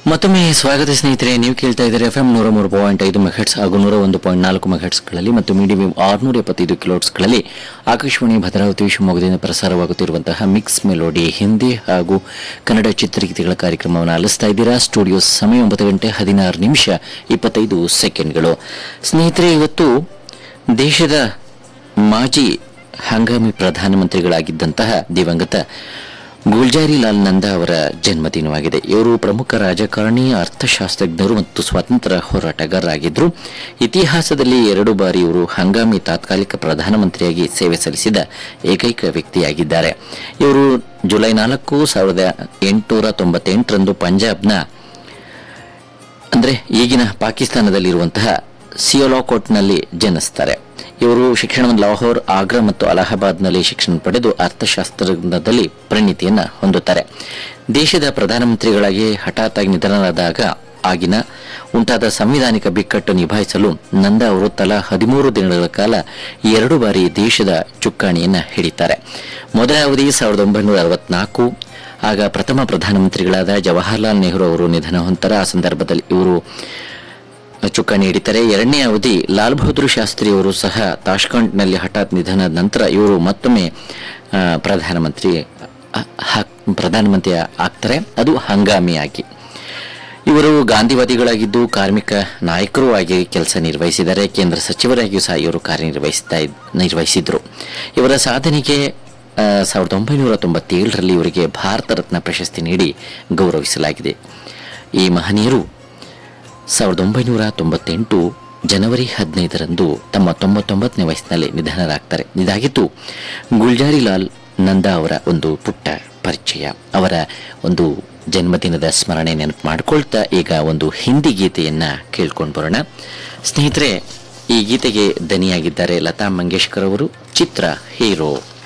ಮತ್ತೊಮ್ಮೆ ಸ್ವಾಗತ ಸ್ನೇಹಿತರೆ ನೀವು ಕೇಳ್ತಾ ಇದ್ದಾರೆ ಎಫ್ ಎಂ ನೂರ ಮೂರು ಪಾಯಿಂಟ್ ಐದು ಮೆಗಾಟ್ಸ್ ಹಾಗೂ ನೂರ ಒಂದು ಪಾಯಿಂಟ್ ನಾಲ್ಕು ಮೆಗಾಟ್ಸ್ಗಳಲ್ಲಿ ಮತ್ತು ಮೀಡಿಯಂ ಆರುನೂರ ಎಪ್ಪತ್ತೈದು ಕಿಲೋಟ್ಸ್ಗಳಲ್ಲಿ ಆಕಾಶವಾಣಿ ಭದ್ರಾವತಿ ಶಿವಮೊಗ್ಗದಿಂದ ಪ್ರಸಾರವಾಗುತ್ತಿರುವಂತಹ ಮಿಕ್ಸ್ ಮೆಲೋಡಿ ಹಿಂದಿ ಹಾಗೂ ಕನ್ನಡ ಚಿತ್ರಗೀತೆಗಳ ಕಾರ್ಯಕ್ರಮವನ್ನು ಆಲಿಸ್ತಾ ಇದ್ದೀರಾ ಸ್ಟುಡಿಯೋ ಸಮಯ ಒಂಬತ್ತು ಗಂಟೆ ಹದಿನಾರು ನಿಮಿಷ ಇಪ್ಪತ್ತೈದು ಸೆಕೆಂಡ್ಗಳು ಸ್ನೇಹಿತರೆ ಇವತ್ತು ದೇಶದ ಮಾಜಿ ಹಂಗಾಮಿ ಪ್ರಧಾನಮಂತ್ರಿಗಳಾಗಿದ್ದಂತಹ ದಿವಂಗತ ಗುಲ್ಜಾರಿ ಲಾಲ್ ನಂದಾ ಅವರ ಜನ್ಮದಿನವಾಗಿದೆ ಇವರು ಪ್ರಮುಖ ರಾಜಕಾರಣಿ ಅರ್ಥಶಾಸ್ತ್ರಜ್ಞರು ಮತ್ತು ಸ್ವಾತಂತ್ರ್ಯ ಹೋರಾಟಗಾರರಾಗಿದ್ದರು ಇತಿಹಾಸದಲ್ಲಿ ಎರಡು ಬಾರಿ ಇವರು ಹಂಗಾಮಿ ತಾತ್ಕಾಲಿಕ ಪ್ರಧಾನಮಂತ್ರಿಯಾಗಿ ಸೇವೆ ಸಲ್ಲಿಸಿದ ಏಕೈಕ ವ್ಯಕ್ತಿಯಾಗಿದ್ದಾರೆ ಇವರು ಜುಲೈ ನಾಲ್ಕು ಸಾವಿರದ ಎಂಟುನೂರ ತೊಂಬತ್ತೆಂಟರಂದು ಪಂಜಾಬ್ನ ಅಂದ್ರೆ ಈಗಿನ ಪಾಕಿಸ್ತಾನದಲ್ಲಿರುವಂತಹ ಸಿಯೋಲಾಕೋಟ್ನಲ್ಲಿ ಜನಿಸ್ತಾರೆ ಇವರು ಶಿಕ್ಷಣವನ್ನು ಲಾಹೋರ್ ಆಗ್ರಾ ಮತ್ತು ಅಲಹಾಬಾದ್ನಲ್ಲಿ ಶಿಕ್ಷಣ ಪಡೆದು ಅರ್ಥಶಾಸ್ತ್ರದಲ್ಲಿ ಪರಿಣಿತಿಯನ್ನ ಹೊಂದುತ್ತಾರೆ ದೇಶದ ಪ್ರಧಾನಮಂತ್ರಿಗಳಾಗಿ ಹಠಾತ್ತಾಗಿ ನಿಧನರಾದಾಗ ಆಗಿನ ಉಂಟಾದ ಸಂವಿಧಾನಿಕ ಬಿಕ್ಕಟ್ಟು ನಿಭಾಯಿಸಲು ನಂದಾ ಅವರು ತಲಾ ಹದಿಮೂರು ದಿನಗಳ ಕಾಲ ಎರಡು ಬಾರಿ ದೇಶದ ಚುಕ್ಕಾಣಿಯನ್ನ ಹಿಡಿತಾರೆ ಮೊದಲ ಅವಧಿ ಸಾವಿರದ ಒಂಬೈನೂರ ಅರವತ್ನಾಲ್ಕು ಆಗ ಪ್ರಥಮ ಪ್ರಧಾನಮಂತ್ರಿಗಳಾದ ಜವಾಹರ್ಲಾಲ್ ನೆಹರು ಅವರು ನಿಧನ ಹೊಂದರ ಆ ಸಂದರ್ಭದಲ್ಲಿ ಇವರು ಚುಕ್ಕಾಣಿ ಹಿಡಿತಾರೆ ಎರಡನೇ ಅವಧಿ ಲಾಲ್ ಬಹದ್ದೂರ್ ಶಾಸ್ತ್ರಿ ಅವರು ಸಹ ತಾಷ್ಕಂಟ್ನಲ್ಲಿ ಹಠಾತ್ ನಿಧನದ ನಂತರ ಇವರು ಮತ್ತೊಮ್ಮೆ ಆ, ಪ್ರಧಾನಮಂತ್ರಿ ಆ, ಹಾಕ್- ಪ್ರಧಾನಮಂತ್ರಿ ಆಗ್ತಾರೆ ಅದು ಹಂಗಾಮಿಯಾಗಿ ಇವರು ಗಾಂಧಿವಾದಿಗಳಾಗಿದ್ದು ಕಾರ್ಮಿಕ ನಾಯಕರೂ ಆಗಿ ಕೆಲಸ ನಿರ್ವಹಿಸಿದ್ದಾರೆ ಕೇಂದ್ರ ಸಚಿವರಾಗಿಯೂ ಸಹ ಇವರು ಕಾರ್ಯನಿರ್ವಹಿಸ್ತಾ ಇದ್- ನಿರ್ವಹಿಸಿದ್ರು ಇವರ ಸಾಧನೆಗೆ ಆ, ಸಾವಿರದ ಒಂಬೈನೂರ ತೊಂಬತ್ತೇಳರಲ್ಲಿ ಇವರಿಗೆ ಭಾರತ ರತ್ನ ಪ್ರಶಸ್ತಿ ನೀಡಿ ಗೌರವಿಸಲಾಗಿದೆ ಈ ಮಹನೀಯರು ಸಾವಿರದ ಒಂಬೈನೂರ ತೊಂಬತ್ತೆಂಟು ಜನವರಿ ಹದಿನೈದರಂದು ತಮ್ಮ ತೊಂಬತ್ತೊಂಬತ್ತನೇ ವಯಸ್ಸಿನಲ್ಲಿ ನಿಧನರಾಗ್ತಾರೆ ಇದಾಗಿತ್ತು ಗುಲ್ಜಾರಿ ಲಾಲ್ ನಂದಾ ಅವರ ಒಂದು ಪುಟ್ಟ ಪರಿಚಯ ಅವರ ಒಂದು ಜನ್ಮದಿನದ ಸ್ಮರಣೆ ನೆನಪು ಮಾಡ್ಕೊಳ್ತಾ ಈಗ ಒಂದು ಹಿಂದಿ ಗೀತೆಯನ್ನ ಕೇಳ್ಕೊಂಡು ಬರೋಣ ಸ್ನೇಹಿತರೆ ಈ ಗೀತೆಗೆ ದನಿಯಾಗಿದ್ದಾರೆ ಲತಾ ಮಂಗೇಶ್ಕರ್ ಅವರು ಚಿತ್ರ ಹೀರೋ